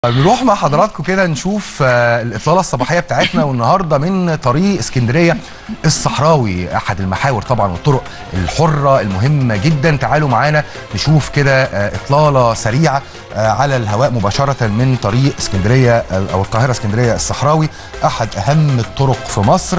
نروح مع حضراتكم كده نشوف آه، الإطلالة الصباحية بتاعتنا والنهاردة من طريق اسكندرية الصحراوي أحد المحاور طبعا والطرق الحرة المهمة جدا تعالوا معانا نشوف كده آه، إطلالة سريعة آه، على الهواء مباشرة من طريق اسكندرية آه، أو القاهرة اسكندرية الصحراوي أحد أهم الطرق في مصر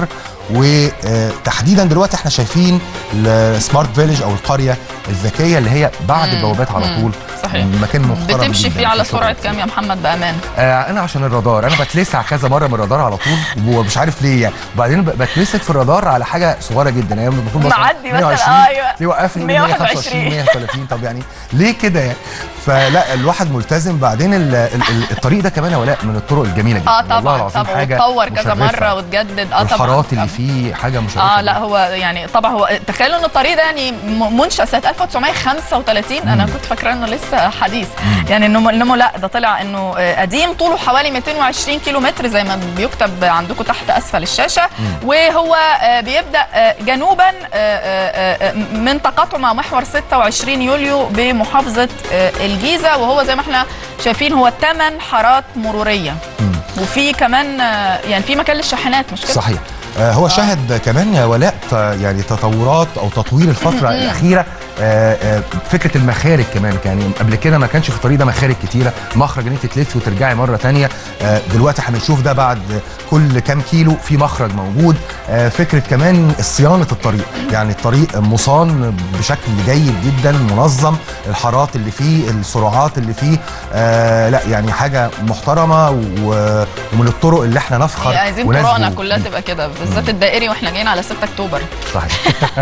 وتحديدا دلوقتي احنا شايفين السمارت فيليج او القريه الذكيه اللي هي بعد مم. البوابات على مم. طول صحيح. مكان محترم بتمشي جداً فيه على في سرعه الطرق. كام يا محمد بامان آه انا عشان الرادار انا بتلسع كذا مره من الرادار على طول ومش عارف ليه يعني وبعدين ب- بتمسك في الرادار على حاجه صغيره جدا يعني المفروض مثلا معدي مثلا، 120 آه، أيوة. ليه وقفني يقول لي 121. 125 130 طب يعني ليه كده يعني فلا الواحد ملتزم بعدين ال ال ال الطريق ده كمان يا ولاء من الطرق الجميله جدا اه والله طبعا العظيم طبعا حاجه وتطور كذا مشرفة. مره وتجدد اه طبعا والحارات اللي طبعاً. فيه حاجه مشرفه اه لا جداً. هو يعني طبعا هو تخيلوا ان الطريق ده يعني م- منشأ سنه 1935 انا كنت فاكره انه لسه حديث يعني انه انه لا ده طلع انه آه، قديم طوله حوالي 220 كيلو متر زي ما بيكتب عندكم تحت اسفل الشاشه وهو آه، بيبدا آه، جنوبا آه، آه، آه، من تقاطعه مع محور 26 يوليو بمحافظه آه، الجيزه وهو زي ما احنا شايفين هو ثمان حارات مروريه مم. وفي كمان آه، يعني في مكان للشاحنات مش كده؟ صحيح آه هو شهد كمان يا ولاء ت- يعني تطورات او تطوير الفتره الاخيره آه آه فكره المخارج كمان يعني قبل كده ما كانش في الطريق ده مخارج كتيره مخرج ان انت تلفي وترجعي مره تانية آه دلوقتي هنشوف ده بعد كل كام كيلو في مخرج موجود آه فكره كمان صيانه الطريق يعني الطريق مصان بشكل جيد جدا منظم الحارات اللي فيه السرعات اللي فيه آه لا يعني حاجه محترمه و- ومن الطرق اللي احنا نفخر يعني عايزين ونسبو. طرقنا كلها تبقى كده بالذات الدائري واحنا جايين على 6 اكتوبر صحيح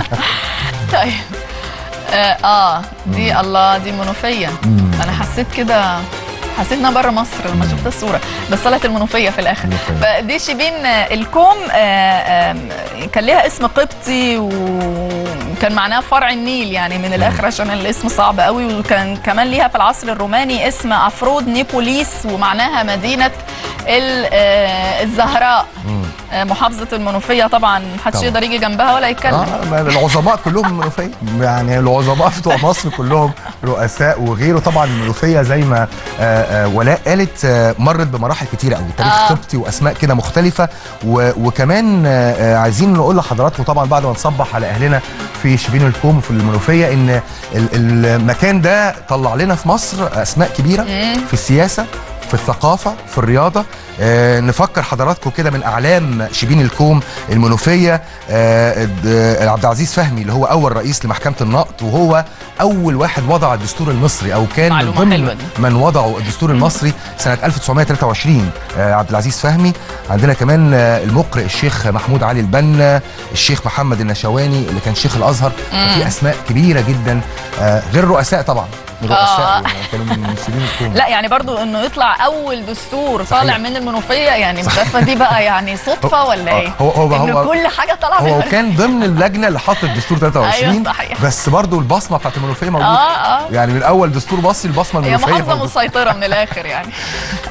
طيب اه, آه دي الله دي منوفيه مم. انا حسيت كده حسيت انها بره مصر لما شفت الصوره بس طلعت المنوفيه في الاخر المنوفية. فدي شيبين آه، الكوم آه، آم، كان ليها اسم قبطي وكان معناها فرع النيل يعني من الاخر عشان الاسم صعب قوي وكان كمان ليها في العصر الروماني اسم افرود نيبوليس ومعناها مدينه ال- آه، الزهراء مم. آه، محافظه المنوفيه طبعا محدش طبعاً. يقدر يجي جنبها ولا يتكلم اه ما العظماء كلهم المنوفيه يعني العظماء بتوع مصر كلهم رؤساء وغيره طبعا المنوفيه زي ما آه، آه، ولاء قالت آه، مرت بمراحل كتيره قوي تاريخ آه. قبطي واسماء كده مختلفه و- وكمان آه، آه، عايزين نقول لحضراتكم طبعا بعد ما نصبح على اهلنا في شبين الكوم وفي المنوفيه ان ال- المكان ده طلع لنا في مصر اسماء كبيره في السياسه في الثقافة في الرياضة آه نفكر حضراتكم كده من أعلام شبين الكوم المنوفية آه د- آه، عبد العزيز فهمي اللي هو أول رئيس لمحكمة النقد وهو أول واحد وضع الدستور المصري أو كان من معلومة ضمن حلوة دي. من وضعوا الدستور المصري سنة 1923 آه عبد العزيز فهمي عندنا كمان آه المقرئ الشيخ محمود علي البنا الشيخ محمد النشواني اللي كان شيخ الأزهر في أسماء كبيرة جدا آه غير رؤساء طبعا رؤساء آه. كانوا من شبين الكوم لا يعني برضو انه يطلع اول دستور صحيح. طالع من المنوفيه يعني مش عارفه دي بقى يعني صدفه ولا ايه؟ هو- هو- انه هو- كل حاجه طالعه هو من كان ضمن اللجنه اللي حطت دستور 23 أيوة صحيح. بس برضو البصمه بتاعت المنوفيه موجوده اه اه يعني من اول دستور مصري البصمه هي المنوفيه محافظه موجودة. مسيطره من الاخر يعني